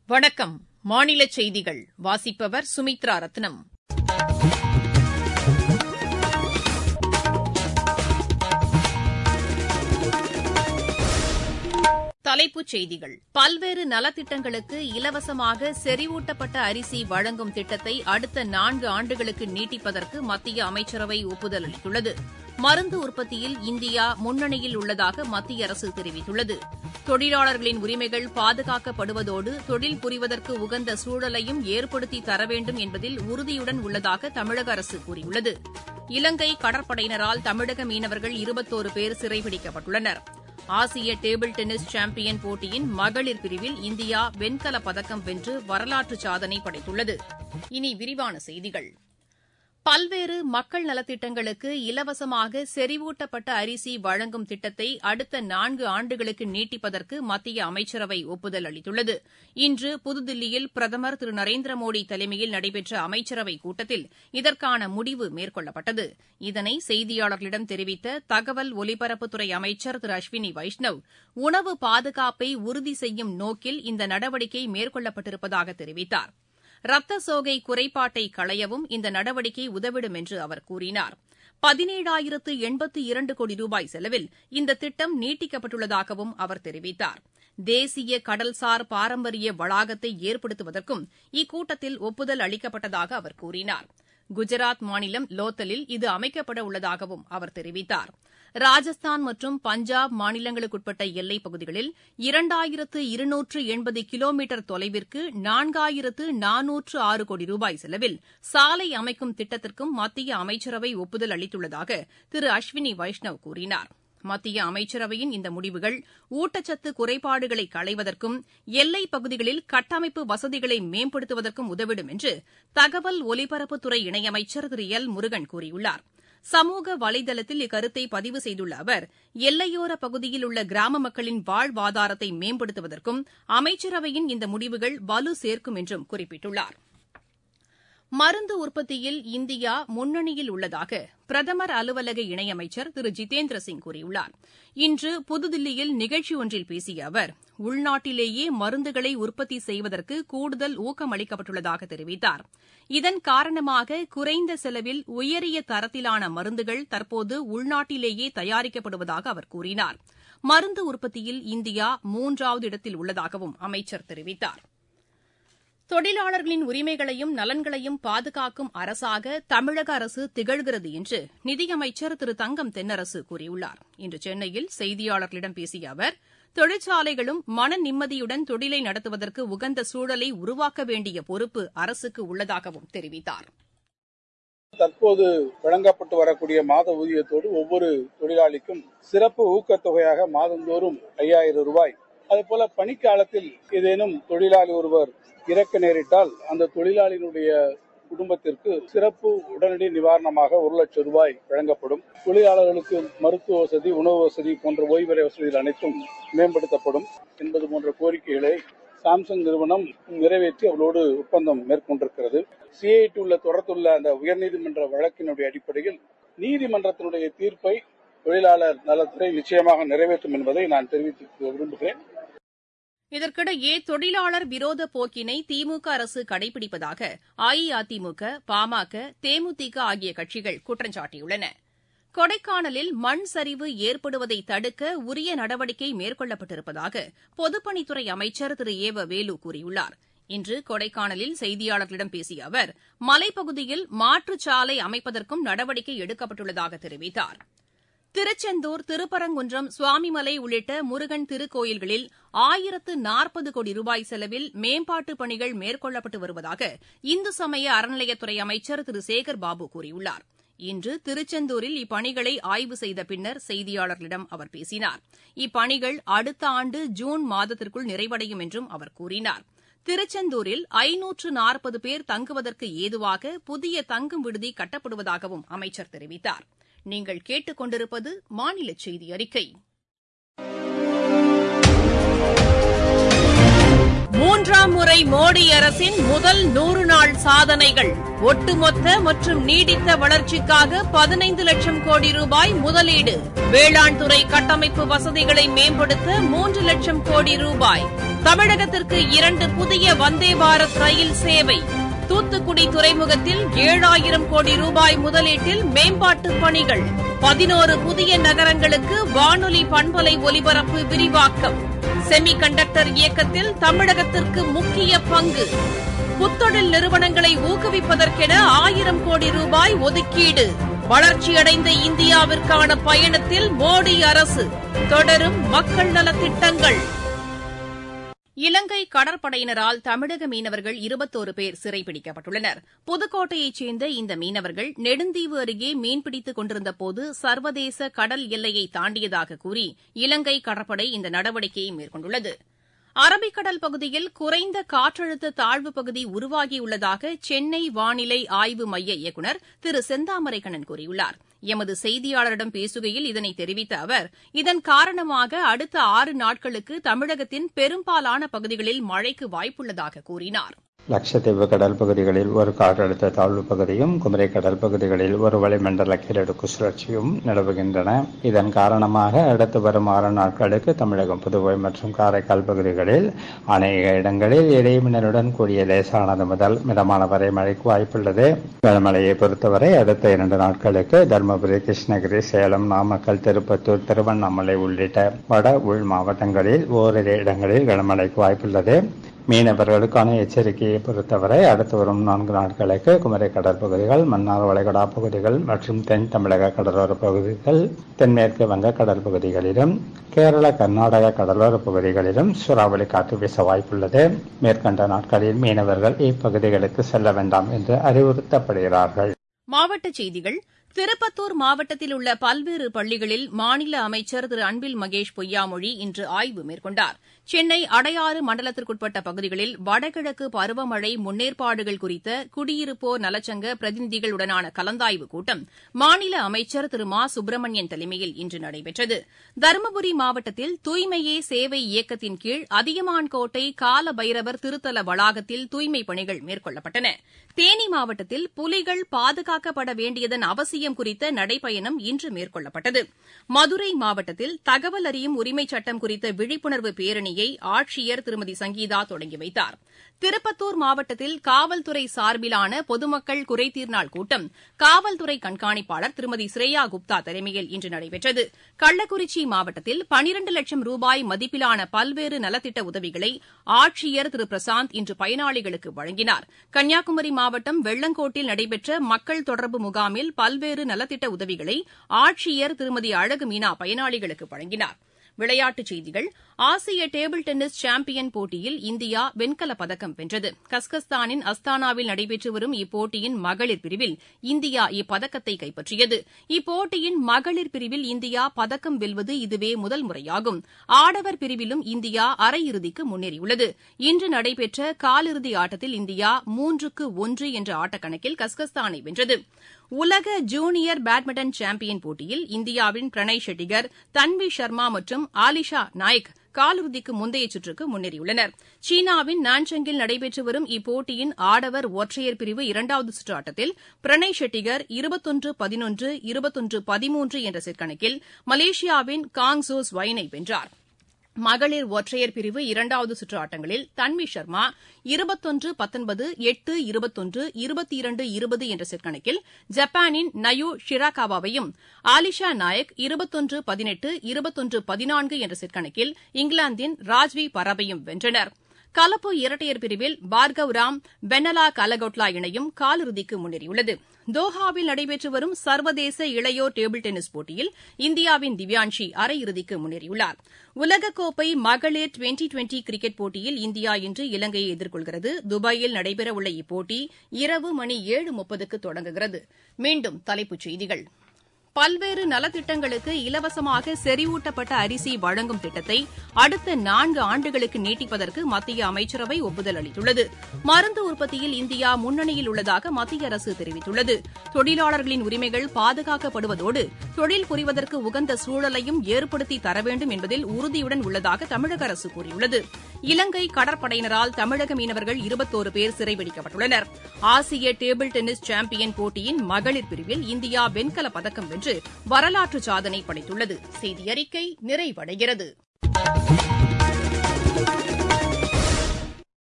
வணக்கம் மாநில செய்திகள் வாசிப்பவர் சுமித்ரா ரத்னம் தலைப்புச் செய்திகள் பல்வேறு நலத்திட்டங்களுக்கு இலவசமாக செறிவூட்டப்பட்ட அரிசி வழங்கும் திட்டத்தை அடுத்த நான்கு ஆண்டுகளுக்கு நீட்டிப்பதற்கு மத்திய அமைச்சரவை ஒப்புதல் அளித்துள்ளது மருந்து உற்பத்தியில் இந்தியா முன்னணியில் உள்ளதாக மத்திய அரசு தெரிவித்துள்ளது தொழிலாளர்களின் உரிமைகள் பாதுகாக்கப்படுவதோடு தொழில் புரிவதற்கு உகந்த சூழலையும் ஏற்படுத்தி தர வேண்டும் என்பதில் உறுதியுடன் உள்ளதாக தமிழக அரசு கூறியுள்ளது இலங்கை கடற்படையினரால் தமிழக மீனவர்கள் இருபத்தோரு பேர் சிறைபிடிக்கப்பட்டுள்ளனர் ஆசிய டேபிள் டென்னிஸ் சாம்பியன் போட்டியின் மகளிர் பிரிவில் இந்தியா வெண்கலப் பதக்கம் வென்று வரலாற்று சாதனை படைத்துள்ளது இனி விரிவான செய்திகள் பல்வேறு மக்கள் நலத்திட்டங்களுக்கு இலவசமாக செறிவூட்டப்பட்ட அரிசி வழங்கும் திட்டத்தை அடுத்த நான்கு ஆண்டுகளுக்கு நீட்டிப்பதற்கு மத்திய அமைச்சரவை ஒப்புதல் அளித்துள்ளது இன்று புதுதில்லியில் பிரதமர் திரு நரேந்திர மோடி தலைமையில் நடைபெற்ற அமைச்சரவைக் கூட்டத்தில் இதற்கான முடிவு மேற்கொள்ளப்பட்டது இதனை செய்தியாளர்களிடம் தெரிவித்த தகவல் ஒலிபரப்புத்துறை அமைச்சர் திரு அஸ்வினி வைஷ்ணவ் உணவு பாதுகாப்பை உறுதி செய்யும் நோக்கில் இந்த நடவடிக்கை மேற்கொள்ளப்பட்டிருப்பதாக தெரிவித்தாா் ரத்த சோகை குறைபாட்டை களையவும் இந்த நடவடிக்கை உதவிடும் என்று அவர் கூறினார் பதினேழாயிரத்து எண்பத்து இரண்டு கோடி ரூபாய் செலவில் இந்த திட்டம் நீட்டிக்கப்பட்டுள்ளதாகவும் அவர் தெரிவித்தார் தேசிய கடல்சார் பாரம்பரிய வளாகத்தை ஏற்படுத்துவதற்கும் இக்கூட்டத்தில் ஒப்புதல் அளிக்கப்பட்டதாக அவர் கூறினார் குஜராத் மாநிலம் லோத்தலில் இது அமைக்கப்பட உள்ளதாகவும் அவர் தெரிவித்தார் ராஜஸ்தான் மற்றும் பஞ்சாப் மாநிலங்களுக்குட்பட்ட எல்லைப் பகுதிகளில் இரண்டாயிரத்து இருநூற்று எண்பது கிலோமீட்டர் தொலைவிற்கு நான்காயிரத்து நானூற்று ஆறு கோடி ரூபாய் செலவில் சாலை அமைக்கும் திட்டத்திற்கும் மத்திய அமைச்சரவை ஒப்புதல் அளித்துள்ளதாக திரு அஸ்வினி வைஷ்ணவ் கூறினார் மத்திய அமைச்சரவையின் இந்த முடிவுகள் ஊட்டச்சத்து குறைபாடுகளை களைவதற்கும் எல்லைப் பகுதிகளில் கட்டமைப்பு வசதிகளை மேம்படுத்துவதற்கும் உதவிடும் என்று தகவல் ஒலிபரப்புத்துறை இணையமைச்சர் திரு எல் முருகன் கூறியுள்ளார் சமூக வலைதளத்தில் இக்கருத்தை பதிவு செய்துள்ள அவர் எல்லையோர பகுதியில் உள்ள கிராம மக்களின் வாழ்வாதாரத்தை மேம்படுத்துவதற்கும் அமைச்சரவையின் இந்த முடிவுகள் வலு சேர்க்கும் என்றும் குறிப்பிட்டுள்ளார் மருந்து உற்பத்தியில் இந்தியா முன்னணியில் உள்ளதாக பிரதமர் அலுவலக இணையமைச்சர் திரு ஜிதேந்திர சிங் கூறியுள்ளார் இன்று புதுதில்லியில் நிகழ்ச்சி ஒன்றில் பேசிய அவர் உள்நாட்டிலேயே மருந்துகளை உற்பத்தி செய்வதற்கு கூடுதல் ஊக்கம் அளிக்கப்பட்டுள்ளதாக தெரிவித்தார் இதன் காரணமாக குறைந்த செலவில் உயரிய தரத்திலான மருந்துகள் தற்போது உள்நாட்டிலேயே தயாரிக்கப்படுவதாக அவர் கூறினார் மருந்து உற்பத்தியில் இந்தியா மூன்றாவது இடத்தில் உள்ளதாகவும் அமைச்சர் தெரிவித்தார் தொழிலாளர்களின் உரிமைகளையும் நலன்களையும் பாதுகாக்கும் அரசாக தமிழக அரசு திகழ்கிறது என்று நிதியமைச்சர் திரு தங்கம் தென்னரசு கூறியுள்ளார் இன்று சென்னையில் செய்தியாளர்களிடம் பேசிய அவர் தொழிற்சாலைகளும் மன நிம்மதியுடன் தொழிலை நடத்துவதற்கு உகந்த சூழலை உருவாக்க வேண்டிய பொறுப்பு அரசுக்கு உள்ளதாகவும் தெரிவித்தார் தற்போது வழங்கப்பட்டு வரக்கூடிய மாத ஊதியத்தோடு ஒவ்வொரு தொழிலாளிக்கும் சிறப்பு ஊக்கத்தொகையாக மாதந்தோறும் ஐயாயிரம் ரூபாய் அதுபோல பணிக்காலத்தில் ஏதேனும் தொழிலாளி ஒருவர் இறக்க நேரிட்டால் அந்த தொழிலாளியினுடைய குடும்பத்திற்கு சிறப்பு உடனடி நிவாரணமாக ஒரு லட்சம் ரூபாய் வழங்கப்படும் தொழிலாளர்களுக்கு மருத்துவ வசதி உணவு வசதி போன்ற ஓய்வறை வசதிகள் அனைத்தும் மேம்படுத்தப்படும் என்பது போன்ற கோரிக்கைகளை சாம்சங் நிறுவனம் நிறைவேற்றி அவளோடு ஒப்பந்தம் மேற்கொண்டிருக்கிறது சிஐடி உள்ள தொடர்ந்துள்ள அந்த உயர்நீதிமன்ற வழக்கினுடைய அடிப்படையில் நீதிமன்றத்தினுடைய தீர்ப்பை தொழிலாளர் நலத்துறை நிச்சயமாக நிறைவேற்றும் என்பதை நான் தெரிவித்து விரும்புகிறேன் இதற்கிடையே தொழிலாளர் விரோத போக்கினை திமுக அரசு கடைபிடிப்பதாக அஇஅதிமுக பாமக தேமுதிக ஆகிய கட்சிகள் குற்றம் சாட்டியுள்ளன கொடைக்கானலில் மண் சரிவு ஏற்படுவதை தடுக்க உரிய நடவடிக்கை மேற்கொள்ளப்பட்டிருப்பதாக பொதுப்பணித்துறை அமைச்சர் திரு ஏ வ வேலு கூறியுள்ளார் இன்று கொடைக்கானலில் செய்தியாளர்களிடம் பேசிய அவர் மலைப்பகுதியில் மாற்றுச்சாலை அமைப்பதற்கும் நடவடிக்கை எடுக்கப்பட்டுள்ளதாக தெரிவித்தாா் திருச்செந்தூர் திருப்பரங்குன்றம் சுவாமிமலை உள்ளிட்ட முருகன் திருக்கோயில்களில் ஆயிரத்து நாற்பது கோடி ரூபாய் செலவில் மேம்பாட்டுப் பணிகள் மேற்கொள்ளப்பட்டு வருவதாக இந்து சமய அறநிலையத்துறை அமைச்சர் திரு சேகர் பாபு கூறியுள்ளார் இன்று திருச்செந்தூரில் இப்பணிகளை ஆய்வு செய்த பின்னர் செய்தியாளர்களிடம் அவர் பேசினார் இப்பணிகள் அடுத்த ஆண்டு ஜூன் மாதத்திற்குள் நிறைவடையும் என்றும் அவர் கூறினார் திருச்செந்தூரில் ஐநூற்று நாற்பது பேர் தங்குவதற்கு ஏதுவாக புதிய தங்கும் விடுதி கட்டப்படுவதாகவும் அமைச்சர் தெரிவித்தார் நீங்கள் கேட்டுக் கொண்டிருப்பது மாநில செய்தி அறிக்கை மூன்றாம் முறை மோடி அரசின் முதல் நூறு நாள் சாதனைகள் ஒட்டுமொத்த மற்றும் நீடித்த வளர்ச்சிக்காக பதினைந்து லட்சம் கோடி ரூபாய் முதலீடு வேளாண் துறை கட்டமைப்பு வசதிகளை மேம்படுத்த மூன்று லட்சம் கோடி ரூபாய் தமிழகத்திற்கு இரண்டு புதிய வந்தே பாரத் ரயில் சேவை தூத்துக்குடி துறைமுகத்தில் ஏழாயிரம் கோடி ரூபாய் முதலீட்டில் மேம்பாட்டு பணிகள் பதினோரு புதிய நகரங்களுக்கு வானொலி பண்பலை ஒலிபரப்பு விரிவாக்கம் செமி கண்டக்டர் இயக்கத்தில் தமிழகத்திற்கு முக்கிய பங்கு புத்தொழில் நிறுவனங்களை ஊக்குவிப்பதற்கென ஆயிரம் கோடி ரூபாய் ஒதுக்கீடு வளர்ச்சியடைந்த இந்தியாவிற்கான பயணத்தில் மோடி அரசு தொடரும் மக்கள் நலத்திட்டங்கள் இலங்கை கடற்படையினரால் தமிழக மீனவர்கள் இருபத்தோரு பேர் சிறைப்பிடிக்கப்பட்டுள்ளனர் புதுக்கோட்டையைச் சேர்ந்த இந்த மீனவர்கள் நெடுந்தீவு அருகே மீன்பிடித்துக் கொண்டிருந்தபோது சர்வதேச கடல் எல்லையை தாண்டியதாக கூறி இலங்கை கடற்படை இந்த நடவடிக்கையை மேற்கொண்டுள்ளது அரபிக்கடல் பகுதியில் குறைந்த காற்றழுத்த தாழ்வுப் பகுதி உருவாகியுள்ளதாக சென்னை வானிலை ஆய்வு மைய இயக்குநர் திரு செந்தாமரைக்கண்ணன் கூறியுள்ளார் எமது செய்தியாளரிடம் பேசுகையில் இதனை தெரிவித்த அவர் இதன் காரணமாக அடுத்த ஆறு நாட்களுக்கு தமிழகத்தின் பெரும்பாலான பகுதிகளில் மழைக்கு வாய்ப்புள்ளதாக கூறினார் லட்சத்தீவு கடல் பகுதிகளில் ஒரு காற்றழுத்த தாழ்வு பகுதியும் குமரி கடல் பகுதிகளில் ஒரு வளிமண்டல கீழடுக்கு சுழற்சியும் நிலவுகின்றன இதன் காரணமாக அடுத்து வரும் ஆறு நாட்களுக்கு தமிழகம் புதுவை மற்றும் காரைக்கால் பகுதிகளில் அநேக இடங்களில் இடைமின்னலுடன் கூடிய லேசானது முதல் மிதமான வரை மழைக்கு வாய்ப்புள்ளது கனமழையை பொறுத்தவரை அடுத்த இரண்டு நாட்களுக்கு தருமபுரி கிருஷ்ணகிரி சேலம் நாமக்கல் திருப்பத்தூர் திருவண்ணாமலை உள்ளிட்ட வட உள் மாவட்டங்களில் ஓரிரு இடங்களில் கனமழைக்கு வாய்ப்புள்ளது மீனவர்களுக்கான எச்சரிக்கையை பொறுத்தவரை அடுத்து வரும் நான்கு நாட்களுக்கு குமரி கடற்பகுதிகள் மன்னார் வளைகுடா பகுதிகள் மற்றும் தென் தமிழக கடலோர பகுதிகள் தென்மேற்கு வங்க கடல் பகுதிகளிலும் கேரள கர்நாடக கடலோர பகுதிகளிலும் சூறாவளி காற்று வீச வாய்ப்புள்ளது மேற்கண்ட நாட்களில் மீனவர்கள் இப்பகுதிகளுக்கு செல்ல வேண்டாம் என்று அறிவுறுத்தப்படுகிறார்கள் மாவட்டச் செய்திகள் திருப்பத்தூர் மாவட்டத்தில் உள்ள பல்வேறு பள்ளிகளில் மாநில அமைச்சர் திரு அன்பில் மகேஷ் பொய்யாமொழி இன்று ஆய்வு மேற்கொண்டார் சென்னை அடையாறு மண்டலத்திற்குட்பட்ட பகுதிகளில் வடகிழக்கு பருவமழை முன்னேற்பாடுகள் குறித்த குடியிருப்போர் நலச்சங்க பிரதிநிதிகளுடனான கலந்தாய்வு கூட்டம் மாநில அமைச்சர் திரு மா சுப்பிரமணியன் தலைமையில் இன்று நடைபெற்றது தருமபுரி மாவட்டத்தில் தூய்மையே சேவை இயக்கத்தின் கீழ் அதியமான்கோட்டை கால பைரவர் திருத்தல வளாகத்தில் தூய்மைப் பணிகள் மேற்கொள்ளப்பட்டன தேனி மாவட்டத்தில் புலிகள் பாதுகாக்கப்பட வேண்டியதன் அவசியம் குறித்த நடைபயணம் இன்று மேற்கொள்ளப்பட்டது மதுரை மாவட்டத்தில் தகவல் அறியும் உரிமைச் சட்டம் குறித்த விழிப்புணர்வு பேரணியை ஆட்சியர் திருமதி சங்கீதா தொடங்கி வைத்தார் திருப்பத்தூர் மாவட்டத்தில் காவல்துறை சார்பிலான பொதுமக்கள் குறைதீர் நாள் கூட்டம் காவல்துறை கண்காணிப்பாளர் திருமதி ஸ்ரேயா குப்தா தலைமையில் இன்று நடைபெற்றது கள்ளக்குறிச்சி மாவட்டத்தில் பனிரண்டு லட்சம் ரூபாய் மதிப்பிலான பல்வேறு நலத்திட்ட உதவிகளை ஆட்சியர் திரு பிரசாந்த் இன்று பயனாளிகளுக்கு வழங்கினார் கன்னியாகுமரி மாவட்டம் வெள்ளங்கோட்டில் நடைபெற்ற மக்கள் தொடர்பு முகாமில் பல்வேறு நலத்திட்ட உதவிகளை ஆட்சியர் திருமதி அழகு மீனா பயனாளிகளுக்கு வழங்கினார் விளையாட்டுச் செய்திகள் ஆசிய டேபிள் டென்னிஸ் சாம்பியன் போட்டியில் இந்தியா வெண்கலப் பதக்கம் வென்றது கஸ்கஸ்தானின் அஸ்தானாவில் நடைபெற்று வரும் இப்போட்டியின் மகளிர் பிரிவில் இந்தியா இப்பதக்கத்தை கைப்பற்றியது இப்போட்டியின் மகளிர் பிரிவில் இந்தியா பதக்கம் வெல்வது இதுவே முதல் முறையாகும் ஆடவர் பிரிவிலும் இந்தியா அரையிறுதிக்கு முன்னேறியுள்ளது இன்று நடைபெற்ற காலிறுதி ஆட்டத்தில் இந்தியா மூன்றுக்கு ஒன்று என்ற ஆட்டக்கணக்கில் கஸ்கஸ்தானை வென்றது உலக ஜூனியர் பேட்மிண்டன் சாம்பியன் போட்டியில் இந்தியாவின் பிரணய் ஷெட்டிகர் தன்வி சர்மா மற்றும் ஆலிஷா நாயக் காலிறுதிக்கு முந்தைய சுற்றுக்கு முன்னேறியுள்ளனர் சீனாவின் நான்சங்கில் நடைபெற்று வரும் இப்போட்டியின் ஆடவர் ஒற்றையர் பிரிவு இரண்டாவது சுற்று ஆட்டத்தில் பிரணய் ஷெட்டிகர் இருபத்தொன்று பதினொன்று இருபத்தொன்று பதிமூன்று என்ற செட் கணக்கில் மலேசியாவின் காங் சோஸ் வைனை வென்றார் மகளிர் ஒற்றையர் பிரிவு இரண்டாவது சுற்று ஆட்டங்களில் தன்வி சர்மா இருபத்தொன்று பத்தொன்பது எட்டு இருபத்தொன்று இருபத்தி இரண்டு இருபது என்ற செட் கணக்கில் ஜப்பானின் நயோ ஷிராகாவாவையும் ஆலிஷா நாயக் இருபத்தொன்று பதினெட்டு இருபத்தொன்று பதினான்கு என்ற செட் கணக்கில் இங்கிலாந்தின் ராஜ்வி பரபையும் வென்றனர் கலப்பு இரட்டையர் பிரிவில் பார்கவ் ராம் பென்னலா கலகோட்லா இணையும் காலிறுதிக்கு முன்னேறியுள்ளது தோஹாவில் நடைபெற்று வரும் சர்வதேச இளையோர் டேபிள் டென்னிஸ் போட்டியில் இந்தியாவின் திவ்யான்ஷி அரையிறுதிக்கு முன்னேறியுள்ளார் உலகக்கோப்பை மகளிர் டுவெண்டி டுவெண்டி கிரிக்கெட் போட்டியில் இந்தியா இன்று இலங்கையை எதிர்கொள்கிறது துபாயில் நடைபெறவுள்ள இப்போட்டி இரவு மணி ஏழு முப்பதுக்கு தொடங்குகிறது மீண்டும் தலைப்புச் செய்திகள் பல்வேறு நலத்திட்டங்களுக்கு இலவசமாக செறிவூட்டப்பட்ட அரிசி வழங்கும் திட்டத்தை அடுத்த நான்கு ஆண்டுகளுக்கு நீட்டிப்பதற்கு மத்திய அமைச்சரவை ஒப்புதல் அளித்துள்ளது மருந்து உற்பத்தியில் இந்தியா முன்னணியில் உள்ளதாக மத்திய அரசு தெரிவித்துள்ளது தொழிலாளர்களின் உரிமைகள் பாதுகாக்கப்படுவதோடு தொழில் புரிவதற்கு உகந்த சூழலையும் ஏற்படுத்தி தர வேண்டும் என்பதில் உறுதியுடன் உள்ளதாக தமிழக அரசு கூறியுள்ளது இலங்கை கடற்படையினரால் தமிழக மீனவர்கள் இருபத்தோரு பேர் சிறைபிடிக்கப்பட்டுள்ளனர் ஆசிய டேபிள் டென்னிஸ் சாம்பியன் போட்டியின் மகளிர் பிரிவில் இந்தியா வெண்கலப் பதக்கம் வென்று வரலாற்று சாதனை படைத்துள்ளது செய்தியறிக்கை நிறைவடைகிறது